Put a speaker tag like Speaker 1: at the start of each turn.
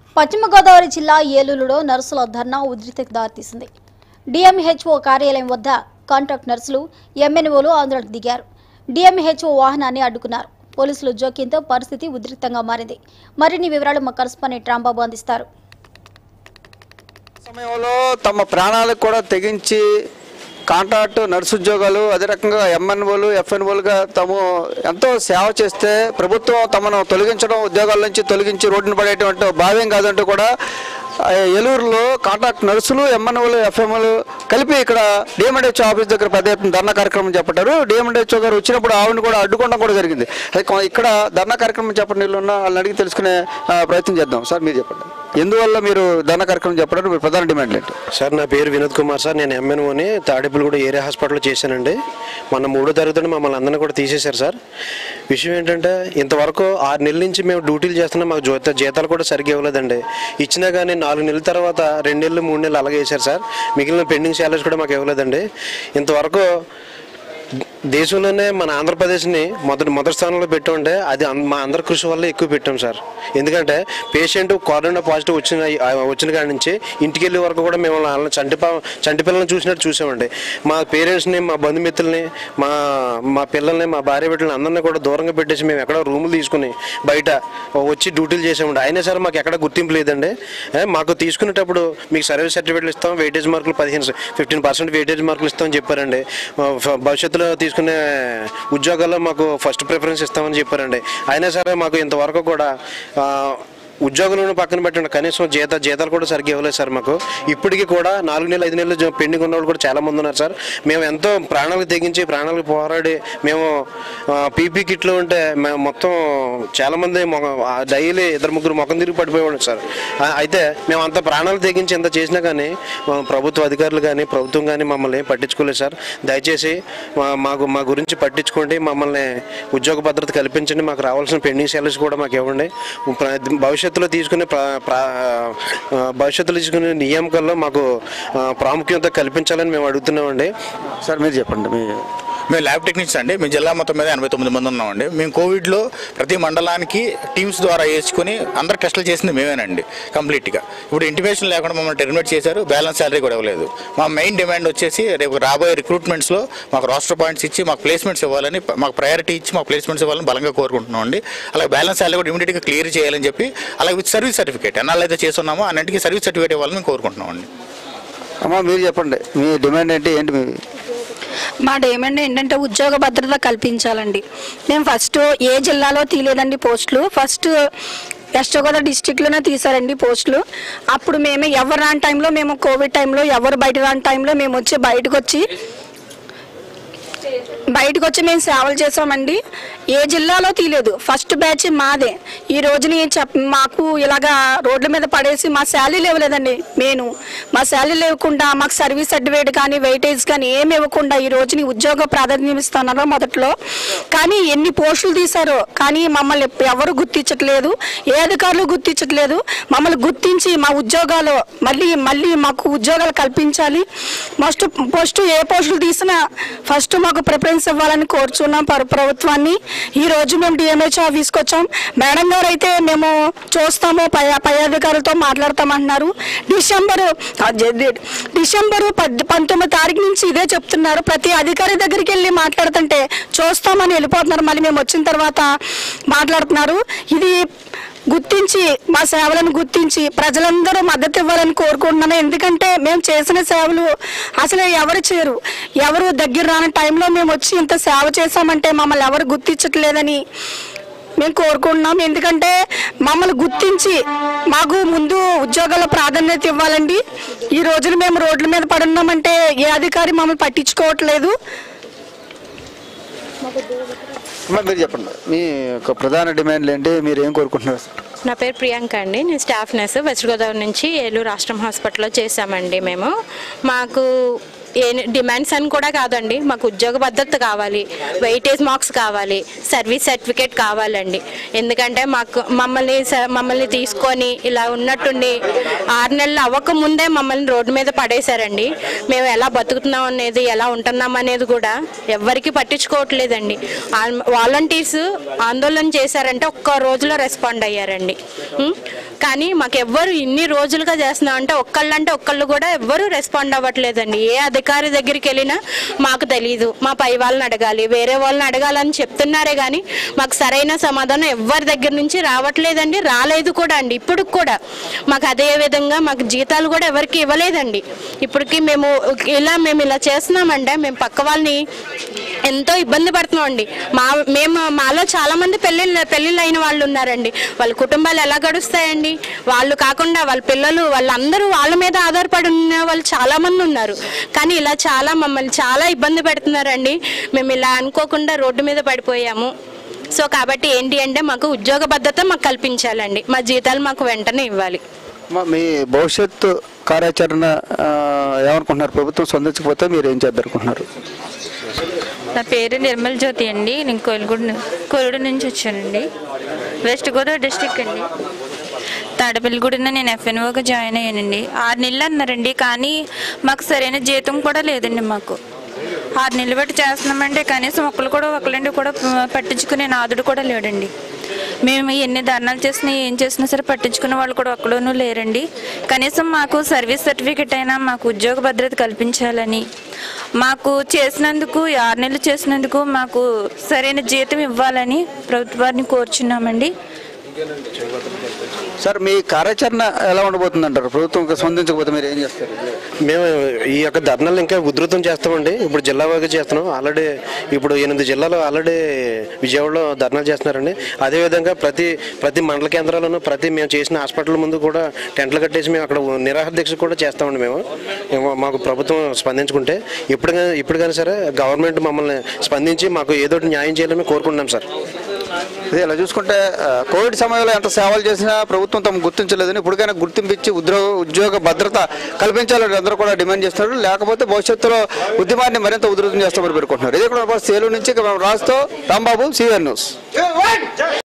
Speaker 1: పశ్చిమ గోదావరి జిల్లా ఏలూరులో నర్సుల ధర్నా ఉధృతికి దారితీసింది డిఎంహెచ్ఓ కార్యాలయం వద్ద కాంట్రాక్ట్ నర్సులు ఎంఎన్ఓలు ఆందోళనకు దిగారు డిఎంహెచ్ఓ వాహనాన్ని అడ్డుకున్నారు పోలీసులు జోక్యంతో పరిస్థితి ఉద్రిక్తంగా మారింది మరిన్ని వివరాలు మా కరస్పాండెంట్ రాంబాబు అందిస్తారు
Speaker 2: సమయంలో తమ ప్రాణాలకు కూడా తెగించి కాంట్రాక్ట్ నర్సు ఉద్యోగాలు అదే రకంగా ఎంఎన్ఓలు ఎఫ్ఎన్ఓలుగా తాము ఎంతో సేవ చేస్తే ప్రభుత్వం తమను తొలగించడం ఉద్యోగాల నుంచి తొలగించి రోడ్డును పడేటువంటి భావ్యం కాదంటూ కూడా ఆ, ఏలూరులో కాంట్రాక్ట్ నర్సులు ఎంఎన్ఓలు ఎఫ్ఎంఓలు కలిపి ఇక్కడ డిఎండిహెచ్ఓ ఆఫీస్ దగ్గర పెద్ద ఎత్తున ధర్నా కార్యక్రమం చేపట్టారు డిఎండిహెచ్ఓ గారు వచ్చినప్పుడు ఆవిడని కూడా అడ్డుకోవడం కూడా జరిగింది అయితే కొ- ఇక్కడ ధర్నా కార్యక్రమం చెప్పండి వీళ్ళు ఉన్న వాళ్ళని అడిగి తెలుసుకునే ఆ, ప్రయత్నం చేద్దాం సార్ మీరు చెప్పండి ఎందువల్ల మీరు ధర్నా కార్యక్రమం చెప్పడం మీరు ప్రధాన డిమాండ్ ఏంటి
Speaker 3: సార్ నా పేరు వినోద్ కుమార్ సార్ నేను ఎంఎన్ఓని తాడేపల్లిగూడ ఏరియా హాస్పిటల్లో చేశానండి మొన్న మూడో తరగతి మమ్మల్ని అందరినీ కూడా తీసేశారు సార్ విషయం ఏంటంటే ఇంతవరకు ఆరు నెలల నుంచి మేము డ్యూటీలు చేస్తున్నాం మాకు జీత జీతాలు కూడా సరిగ్గా ఇవ్వలేదండి ఇచ్చినా కానీ నాలుగు నెలల తర్వాత రెండు నెలలు మూడు నెలలు అలాగే వేశారు సార్ మిగిలిన పెండింగ్ శాలరీస్ కూడా మాకు ఇవ్వలేదండి ఇంతవరకు దేశంలోనే మన ఆంధ్రప్రదేశ్ని మొదటి మొదటి స్థానంలో పెట్టామంటే అది అన్- మా అందరి కృషి వల్ల ఎక్కువ పెట్టాం సార్ ఎందుకంటే పేషెంట్ కరోనా పాజిటివ్ వచ్చిన ఆ వచ్చిన కాడి నుంచి ఇంటికి వెళ్ళే వరకు కూడా మేము వాళ్ళని చంటి పా- చంటి పిల్లల్ని చూసినట్టు చూసామండి మా పేరెంట్స్ని మా బంధుమిత్రుల్ని మా మా పిల్లల్ని మా భార్య బిడ్డల్ని అందరినీ కూడా దూరంగా పెట్టేసి మేము ఎక్కడ రూములు తీసుకుని బయట వచ్చి డ్యూటీలు చేసామండి అయినా సరే మాకు ఎక్కడ గుర్తింపు లేదండి ఏ, మాకు తీసుకునేటప్పుడు మీకు సర్వీస్ సర్టిఫికేట్లు ఇస్తాం వెయిటేజ్ మార్కులు పదిహేను ఫిఫ్టీన్ పర్సెంట్ వెయిటేజ్ మార్కులు ఇస్తామని చెప్పారండి ఆ, ఫ- భవిష్యత్తులో తీసుకునే ఉద్యోగాల్లో మాకు ఫస్ట్ ప్రిఫరెన్స్ ఇస్తామని చెప్పారండి అయినా సరే మాకు ఇంతవరకు కూడా ఆ, ఉద్యోగులను పక్కన పెట్టండి కనీసం జీత జీతాలు కూడా సరిగ్గా ఇవ్వలేదు సార్ మాకు ఇప్పటికీ కూడా నాలుగు నెలలు ఐదు నెలలు జ- పెండింగ్ ఉన్న వాళ్ళు కూడా చాలా మంది ఉన్నారు సార్ మేము ఎంతో ప్రాణాలకు తెగించి ప్రాణాలకు పోరాడి మేము పీపీ కిట్లు ఉంటే మేము మొత్తం చాలా మంది డైలీ ఇద్దరు ముగ్గురు ముఖం తిరిగి పడిపోయేవాడు సార్ ఆ, అయితే మేము అంత ప్రాణాలు తెగించి ఎంత చేసినా కానీ మా ప్రభుత్వ అధికారులు కానీ ప్రభుత్వం కానీ మమ్మల్ని ఏం పట్టించుకోలేదు సార్ దయచేసి మా- మాకు మా గురించి పట్టించుకోండి మమ్మల్ని ఉద్యోగ భద్రత కల్పించండి మాకు రావాల్సిన పెండింగ్ శాలరీస్ కూడా మాకు ఇవ్వండి ప్ర- భవిష్యత్తులో తీసుకునే ప్ర- ప్ర- ఆ, భవిష్యత్తులో తీసుకునే నియామకాల్లో మాకు ఆ, ప్రాముఖ్యత కల్పించాలని మేము అడుగుతున్నామండి
Speaker 2: సార్ మీరు చెప్పండి మీ
Speaker 4: మేము ల్యాబ్ టెక్నీషియన్స్ అండి మేము జిల్లా మొత్తం మీద ఎనభై తొమ్మిది మంది ఉన్నామండి మేము కోవిడ్లో ప్రతి మండలానికి టీమ్స్ ద్వారా వేసుకుని అందరు టెస్టులు చేసింది మేమేనండి కంప్లీట్గా ఇప్పుడు ఇంటిమేషన్ లేకుండా మమ్మల్ని టెర్మినేట్ చేశారు బ్యాలెన్స్ శాలరీ కూడా ఇవ్వలేదు మా మెయిన్ డిమాండ్ వచ్చేసి రేపు రాబోయే రిక్రూట్మెంట్స్లో మాకు రాష్ట్ర పాయింట్స్ ఇచ్చి మాకు ప్లేస్మెంట్స్ ఇవ్వాలని మాకు ప్రయారిటీ ఇచ్చి మాకు ప్లేస్మెంట్స్ ఇవ్వాలని బలంగా కోరుకుంటున్నాం అండి అలాగే బ్యాలెన్స్ శాలరీ కూడా ఇమీడియట్గా క్లియర్ చేయాలని చెప్పి అలాగే విత్ సర్వీస్ సర్టిఫికేట్ ఎన్నాళ్ళు అయితే చేస్తున్నామో అన్నింటికి సర్వీస్ సర్టిఫికేట్ ఇవ్వాలని మేము కోరుకుంటున్నాం అండి
Speaker 2: అమ్మా మీరు చెప్పండి మీ డిమాండ్ ఏంటి ఏంటి మీ
Speaker 5: మా డిమాండ్ ఏంటంటే ఉద్యోగ భద్రత కల్పించాలండి మేము ఫస్ట్ ఏ జిల్లాలో తీయలేదండి పోస్టులు ఫస్ట్ వెస్ట్ గోదావరి డిస్టిక్లోనే తీసారండి పోస్టులు అప్పుడు మేము ఎవరు రాని టైంలో మేము కోవిడ్ టైంలో ఎవరు బయట రాని టైంలో మేము వచ్చి బయటకు వచ్చి బయటకు వచ్చి మేము సేవలు చేసామండి ఏ జిల్లాలో తీయలేదు ఫస్ట్ బ్యాచ్ మాదే ఈ రోజుని చెప్ మాకు ఇలాగా రోడ్ల మీద పడేసి మా శాలరీ ఇవ్వలేదండి నేను మా శాలరీ ఇవ్వకుండా మాకు సర్వీస్ సర్టిఫికేట్ కానీ వెయిటేజ్ కానీ ఏమి ఇవ్వకుండా ఈ రోజుని ఉద్యోగ ప్రాధాన్యం ఇస్తున్నారు మొదట్లో కానీ ఎన్ని పోస్టులు తీశారో కానీ మమ్మల్ని ఎప్ప- ఎవరు గుర్తించట్లేదు ఏ అధికారులు గుర్తించట్లేదు మమ్మల్ని గుర్తించి మా ఉద్యోగాలు మళ్ళీ మళ్ళీ మాకు ఉద్యోగాలు కల్పించాలి మస్ట్ పోస్ట్ ఏ పోస్టులు తీసినా ఫస్ట్ మాకు ప్రిఫరెన్స్ ఇవ్వాలని కోరుచున్నాం ప్ర- ప్రభుత్వాన్ని ఈ రోజు మేము డిఎంహెచ్ ఆఫీస్కి వచ్చాం మేడం గారు అయితే మేము చూస్తాము పై పై అధికారులతో మాట్లాడతామంటున్నారు డిసెంబరు అదే- డిసెంబరు పద్ పంతొమ్మిది తారీఖు నుంచి ఇదే చెప్తున్నారు ప్రతి అధికారి దగ్గరికి వెళ్ళి మాట్లాడుతుంటే చూస్తామని వెళ్ళిపోతున్నారు మళ్ళీ మేము వచ్చిన తర్వాత మాట్లాడుతున్నారు ఇది గుర్తించి మా సేవలను గుర్తించి ప్రజలందరూ మద్దతు ఇవ్వాలని కోరుకుంటున్నాను ఎందుకంటే మేము చేసిన సేవలు అసలు ఎవరు చేయరు ఎవరు దగ్గర రాని టైంలో మేము వచ్చి ఇంత సేవ చేశామంటే మమ్మల్ని ఎవరు గుర్తించట్లేదని మేము కోరుకుంటున్నాం ఎందుకంటే మమ్మల్ని గుర్తించి మాకు ముందు ఉద్యోగాల ప్రాధాన్యత ఇవ్వాలండి ఈ రోజున మేము రోడ్ల మీద పడున్నామంటే ఏ అధికారి మమ్మల్ని పట్టించుకోవట్లేదు
Speaker 2: అమ్మా మీరు చెప్పండి మీ యొక్క ప్రధాన డిమాండ్లు ఏంటి మీరు ఏం కోరుకుంటున్నారు
Speaker 6: నా పేరు ప్రియాంక అండి నేను స్టాఫ్ నర్స్ వెస్ట్ గోదావరి నుంచి ఏలూరు రాష్ట్రం హాస్పిటల్లో చేశామండి మేము మాకు ఏ డిమాండ్స్ అని కూడా కాదండి మాకు ఉద్యోగ భద్రత కావాలి వెయిటేజ్ మార్క్స్ కావాలి సర్వీస్ సర్టిఫికేట్ కావాలండి ఎందుకంటే మాకు మమ్మల్ని స- మమ్మల్ని తీసుకొని ఇలా ఉన్నట్టుండి ఆరు నెలలు అవ్వక ముందే మమ్మల్ని రోడ్డు మీద పడేశారండి మేము ఎలా బతుకుతున్నాం అనేది ఎలా ఉంటున్నాం అనేది కూడా ఎవ్వరికి పట్టించుకోవట్లేదండి వాలంటీర్స్ ఆందోళన చేశారంటే ఒక్క రోజులో రెస్పాండ్ అయ్యారండి ఉం? కానీ మాకు ఎవ్వరు ఇన్ని రోజులుగా చేస్తున్నాం అంటే ఒక్కళ్ళంటే ఒక్కళ్ళు కూడా ఎవ్వరు రెస్పాండ్ అవ్వట్లేదండి ఏ అధికారి దగ్గరికి వెళ్ళినా మాకు తెలియదు మా పై వాళ్ళని అడగాలి వేరే వాళ్ళని అడగాలని చెప్తున్నారే కానీ మాకు సరైన సమాధానం ఎవ్వరి దగ్గర నుంచి రావట్లేదండి రాలేదు కూడా అండి ఇప్పుడు కూడా మాకు అదే విధంగా మాకు జీతాలు కూడా ఎవరికి ఇవ్వలేదండి ఇప్పటికి మేము ఇలా మేము ఇలా చేస్తున్నామంటే మేము పక్క వాళ్ళని ఎంతో ఇబ్బంది పడుతున్నామండి మా మేము మాలో చాలా మంది పెళ్ళిళ్ళు పెళ్ళిళ్ళు అయిన వాళ్ళు ఉన్నారండి వాళ్ళ కుటుంబాలు ఎలా గడుస్తాయండి వాళ్ళు కాకుండా వాళ్ళ పిల్లలు వాళ్ళందరూ వాళ్ళ మీద ఆధారపడి ఉన్న వాళ్ళు చాలా మంది ఉన్నారు కానీ ఇలా చాలా మమ్మల్ని చాలా ఇబ్బంది పెడుతున్నారండి మేము ఇలా అనుకోకుండా రోడ్డు మీద పడిపోయాము సో కాబట్టి ఏంటి అంటే మాకు ఉద్యోగ భద్రత మాకు కల్పించాలండి మా జీతాలు మాకు వెంటనే ఇవ్వాలి
Speaker 2: మా- మీ భవిష్యత్తు కార్యాచరణ ఆ, ఏమనుకుంటున్నారు ప్రభుత్వం స్పందించకపోతే మీరు ఏం చేద్దనుకుంటున్నారు
Speaker 7: నా పేరు నిర్మల్ జ్యోతి అండి నేను కోయిలగూడ ను- కోయిలగూడ నుంచి వచ్చానండి వెస్ట్ గోదావరి డిస్టిక్ అండి తాడపల్లిగూడన నేను ఎఫ్ఎన్ఓగా జాయిన్ అయ్యానండి ఆరు నెలలు అన్నారండి కానీ మాకు సరైన జీతం కూడా లేదండి మాకు ఆరు నెలలు బట్టి చేస్తున్నామంటే కనీసం ఒకళ్ళు కూడా ఒకళ్ళండి కూడా ప- పట్టించుకునే నాదుడు కూడా లేడండి మేము ఎన్ని ధర్నాలు చేసినా ఏం చేసినా సరే పట్టించుకునే వాళ్ళు కూడా ఒక్కడూనూ లేరండి కనీసం మాకు సర్వీస్ సర్టిఫికెట్ అయినా మాకు ఉద్యోగ భద్రత కల్పించాలని మాకు చేసినందుకు ఈ ఆరు నెలలు చేసినందుకు మాకు సరైన జీతం ఇవ్వాలని ప్రభుత్వాన్ని కోరుచున్నామండి
Speaker 2: సార్ మీ కార్యాచరణ ఎలా ఉండబోతుంది అంటారు ప్రభుత్వం ఇంకా స్పందించకపోతే మీరు ఏం చేస్తారు
Speaker 3: మేము ఈ యొక్క ధర్నాలు ఇంకా ఉధృతం చేస్తామండి ఇప్పుడు జిల్లా వాగా చేస్తున్నాం ఆల్రెడీ ఇప్పుడు ఎనిమిది జిల్లాలు ఆల్రెడీ విజయవాడలో ధర్నాలు చేస్తున్నారండి అదేవిధంగా ప్రతి ప్రతి మండల కేంద్రాల్లోనూ ప్రతి మేము చేసిన హాస్పిటల్ ముందు కూడా టెంట్లు కట్టేసి మేము అక్కడ నిరాహార దీక్ష కూడా చేస్తామండి మేము మేము- మాకు ప్రభుత్వం స్పందించుకుంటే ఇప్పుడు కానీ ఇప్పుడు కానీ సరే గవర్నమెంట్ మమ్మల్ని స్పందించి మాకు ఏదో ఒకటి న్యాయం చేయాలని కోరుకుంటున్నాం సార్
Speaker 2: అదే ఇలా చూసుకుంటే ఆ, కోవిడ్ సమయంలో ఎంత సేవలు చేసినా ప్రభుత్వం తమ గుర్తించలేదని ఇప్పటికైనా గుర్తింపించి ఉద్యోగ ఉద్యోగ భద్రత కల్పించాలని అందరూ కూడా డిమాండ్ చేస్తున్నారు లేకపోతే భవిష్యత్తులో ఉద్యమాన్ని మరింత ఉధృతం చేస్తామని పేర్కొంటున్నారు ఇదే కూడా సేలు నుంచి ఇక మేము రాస్తూ రాంబాబు సిఆర్ న్యూస్